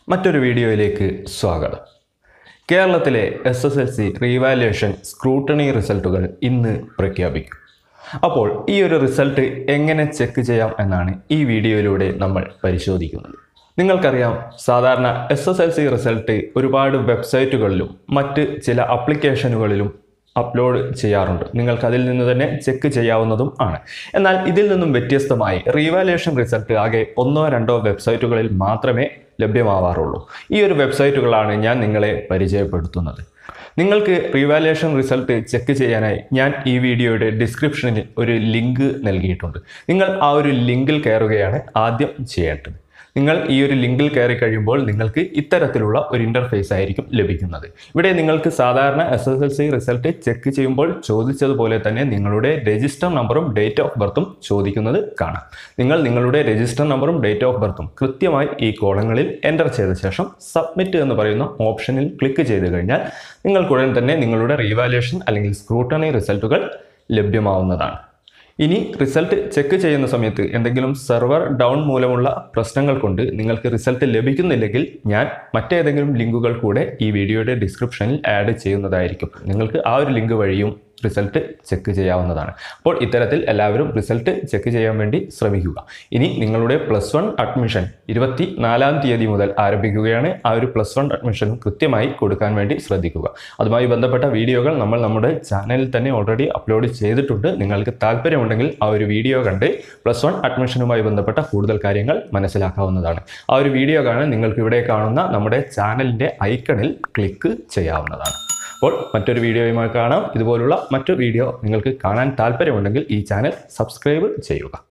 മറ്റൊരു വീഡിയോയിലേക്ക് സ്വാഗതം കേരളത്തിലെ S S L C revaluation scrutiny റിസൾട്ടുകൾ ഇന്ന് പ്രഖ്യാപിക്കും അപ്പോൾ ഈ ഒരു റിസൾട്ട് എങ്ങനെ ചെക്ക് ചെയ്യാം എന്നാണ് ഈ വീഡിയോയിലൂടെ നമ്മൾ പരിശോധിക്കുന്നത് നിങ്ങൾക്കറിയാം സാധാരണ S S L C result ഒരുപാട് വെബ്സൈറ്റുകളിലും മറ്റ് ചില ആപ്ലിക്കേഷനുകളിലും അപ്ലോഡ് ചെയ്യാറുണ്ട് നിങ്ങൾക്ക് അതിൽ നിന്ന് തന്നെ ചെക്ക് ചെയ്യാവുന്നതും ആണ് എന്നാൽ ഇതിൽ നിന്നും വ്യത്യസ്തമായി റീവാലുവേഷൻ റിസൾട്ട് ആകെ ഒന്നോ രണ്ടോ വെബ്സൈറ്റുകളിൽ മാത്രമേ ലഭ്യമാവാറുള്ളൂ ഈ ഒരു വെബ്സൈറ്റുകളാണ് ഞാൻ നിങ്ങളെ പരിചയപ്പെടുത്തുന്നത് നിങ്ങൾക്ക് റീവാലുവേഷൻ റിസൾട്ട് ചെക്ക് ചെയ്യാനായി ഞാൻ ഈ വീഡിയോയുടെ ഡിസ്ക്രിപ്ഷനിൽ ഒരു ലിങ്ക് നൽകിയിട്ടുണ്ട് നിങ്ങൾ ആ ഒരു ലിങ്കിൽ കയറുകയാണ് ആദ്യം ചെയ്യേണ്ടത് നിങ്ങൾ ഈ ഒരു ലിങ്കിൽ കയറി കഴിയുമ്പോൾ നിങ്ങൾക്ക് ഇത്തരത്തിലുള്ള ഒരു ഇൻ്റർഫേസ് ആയിരിക്കും ലഭിക്കുന്നത് ഇവിടെ നിങ്ങൾക്ക് സാധാരണ S S L C result check ചെയ്യുമ്പോൾ ചോദിച്ചതുപോലെ തന്നെ നിങ്ങളുടെ രജിസ്റ്റർ നമ്പറും ഡേറ്റ് ഓഫ് ബർത്തും ചോദിക്കുന്നത് കാണാം നിങ്ങൾ നിങ്ങളുടെ രജിസ്റ്റർ നമ്പറും ഡേറ്റ് ഓഫ് ബർത്തും കൃത്യമായി ഈ കോളങ്ങളിൽ എൻ്റർ ചെയ്ത ശേഷം സബ്മിറ്റ് എന്ന് പറയുന്ന ഓപ്ഷനിൽ ക്ലിക്ക് ചെയ്ത് കഴിഞ്ഞാൽ നിങ്ങൾക്കുടൻ തന്നെ നിങ്ങളുടെ റീവാലുവേഷൻ അല്ലെങ്കിൽ സ്ക്രൂട്ടണി റിസൾട്ടുകൾ ലഭ്യമാവുന്നതാണ് ഇനി റിസൾട്ട് ചെക്ക് ചെയ്യുന്ന സമയത്ത് എന്തെങ്കിലും സെർവർ ഡൗൺ മൂലമുള്ള പ്രശ്നങ്ങൾ കൊണ്ട് നിങ്ങൾക്ക് റിസൾട്ട് ലഭിക്കുന്നില്ലെങ്കിൽ ഞാൻ മറ്റേതെങ്കിലും ലിങ്കുകൾ കൂടെ ഈ വീഡിയോയുടെ ഡിസ്ക്രിപ്ഷനിൽ ആഡ് ചെയ്യുന്നതായിരിക്കും നിങ്ങൾക്ക് ആ ഒരു ലിങ്ക് വഴിയും റിസൾട്ട് ചെക്ക് ചെയ്യാവുന്നതാണ് അപ്പോൾ ഇത്തരത്തിൽ എല്ലാവരും റിസൾട്ട് ചെക്ക് ചെയ്യാൻ വേണ്ടി ശ്രമിക്കുക ഇനി നിങ്ങളുടെ പ്ലസ് വൺ അഡ്മിഷൻ ഇരുപത്തി നാലാം തീയതി മുതൽ ആരംഭിക്കുകയാണ് ആ ഒരു പ്ലസ് വൺ അഡ്മിഷൻ കൃത്യമായി കൊടുക്കാൻ വേണ്ടി ശ്രദ്ധിക്കുക അതുമായി ബന്ധപ്പെട്ട വീഡിയോകൾ നമ്മൾ നമ്മുടെ ചാനലിൽ തന്നെ ഓൾറെഡി അപ്ലോഡ് ചെയ്തിട്ടുണ്ട് നിങ്ങൾക്ക് താല്പര്യമുണ്ടെങ്കിൽ ആ ഒരു വീഡിയോ കണ്ട് പ്ലസ് വൺ അഡ്മിഷനുമായി ബന്ധപ്പെട്ട കൂടുതൽ കാര്യങ്ങൾ മനസ്സിലാക്കാവുന്നതാണ് ആ ഒരു വീഡിയോ കാണാൻ നിങ്ങൾക്ക് ഇവിടെ കാണുന്ന നമ്മുടെ ചാനലിൻ്റെ ഐക്കണിൽ ക്ലിക്ക് ചെയ്യാവുന്നതാണ് അപ്പോൾ മറ്റൊരു വീഡിയോയുമായി കാണാം ഇതുപോലുള്ള മറ്റു വീഡിയോ നിങ്ങൾക്ക് കാണാൻ താല്പര്യമുണ്ടെങ്കിൽ ഈ ചാനൽ സബ്സ്ക്രൈബ് ചെയ്യുക